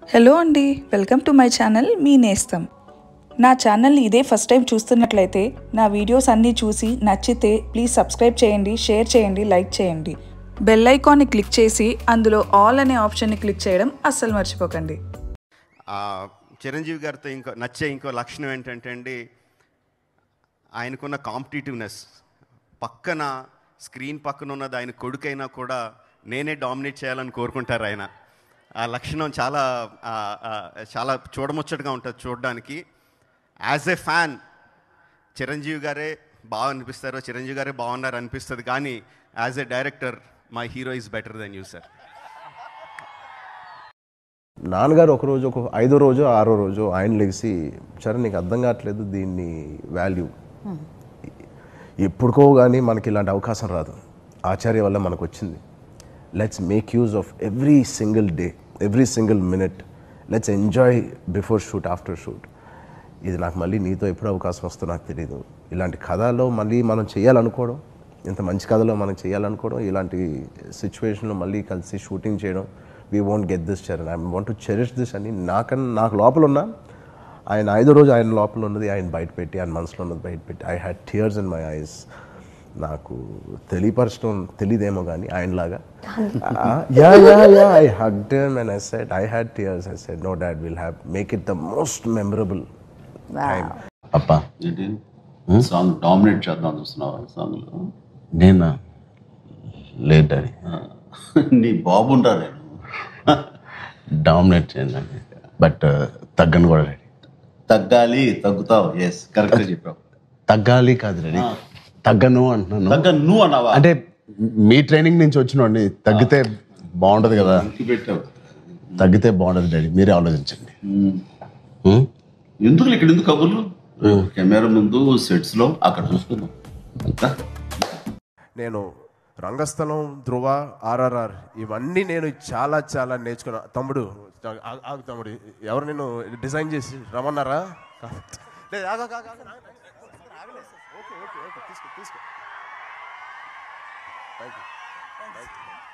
Hello అండి welcome to my channel మీ నేస్తం నా ఛానల్ని ఇదే ఫస్ట్ టైం చూస్తున్నట్లయితే నా వీడియోస్ అన్నీ చూసి నచ్చితే ప్లీజ్ సబ్స్క్రైబ్ చేయండి షేర్ చేయండి లైక్ చేయండి బెల్ ఐకాన్ని క్లిక్ చేసి అందులో ఆల్ అనే ఆప్షన్ని క్లిక్ చేయడం అస్సలు మర్చిపోకండి ఆ, చిరంజీవి గారితో ఇంకో నచ్చే ఇంకో లక్షణం ఏంటంటే అండి ఆయనకున్న కాంపిటేటివ్నెస్ పక్కన స్క్రీన్ పక్కన ఉన్నది ఆయన కొడుకైనా కూడా నేనే డామినేట్ చేయాలని కోరుకుంటారు ఆయన ఆ లక్షణం చాలా ఆ, ఆ, చాలా చూడముచ్చటగా ఉంటుంది చూడడానికి యాజ్ ఎ ఫ్యాన్ చిరంజీవి గారే బాగా అనిపిస్తారు చిరంజీవి గారే బాగున్నారు అనిపిస్తుంది కానీ as a director my hero is better than you sir నాన్నగారు ఒక రోజు ఒక ఐదో రోజు ఆరో రోజు ఆయన లెగిసి చరణ్ నీకు అర్థం కావట్లేదు దీన్ని వాల్యూ ఎప్పుడుకో కానీ మనకి ఇలాంటి అవకాశం రాదు ఆచార్య వల్ల మనకు వచ్చింది let's make use of every single day every single minute let's enjoy before shoot after shoot ఇది నాకు మళ్ళీ నీతో ఎప్పుడు అవకాశం వస్తుందో నాకు తెలియదు ఇలాంటి కథలో మళ్ళీ మనం చేయాలనుకోవడం ఇంత మంచి కథలో మనం చేయాలనుకోవడం ఇలాంటి సిచ్యువేషన్లో మళ్ళీ కలిసి షూటింగ్ చేయడం we won't get this Charan I want to cherish this అని నాకన్నా నాకు లోపల ఉన్నా ఆయన ఐదో రోజు ఆయన లోపల ఉన్నది ఆయన బయట పెట్టి ఆయన మనసులో ఉన్నది బయట పెట్టి I had tears in my eyes నాకు తెలియపరచడం తెలియదేమో కానీ ఆయనలాగా yeah yeah yeah I hugged and I said I had tears I said no dad will have make it the most memorable time అప్ప ఏంటి సాంగ్ డామినేట్ చేద్దాం చూస్తున్నావా song లో నేను లేదు డాడీ నీ బాబుంటా నేను డామినేట్ చేయండి బట్ తగ్గను కూడా డాడీ తగ్గాలి తగ్గుతావు ఎస్ కరెక్ట్ చెప్పావు తగ్గాలి కాదు డాడీ తగ్గను అంటున్నాను తగ్గ నువ్వు అన్నావా అంటే మీ ట్రైనింగ్ నుంచి వచ్చినోడిని తగ్గితే బాగుంటది కదా ఇంటికి పెట్టావు తగ్గితే బాగుంటది డాడీ మీరే ఆలోచించండి ఉమ్. ఉం? ఎందుకు ఇక్కడ ఎందుకు కబుర్లు కెమెరా ముందు సెట్స్ లో అక్కడ చూసుకుందాం అంతా నేను రంగస్థలం ధృవ ఆర్ఆర్ఆర్ ఇవన్నీ నేను చాలా చాలా నేర్చుకున్నా తమ్ముడు ఆగు, ఆగు తమ్ముడు ఎవరు నేను డిజైన్ చేసి రమ్మన్నారా లేదు, ఆగు, ఆగు, ఆగు, ఆగు, ఆగు, ఆగలేదు సార్. ఓకే ఓకే ఓకే తీసుకో తీసుకో థ్యాంక్ యూ థ్యాంక్ యూ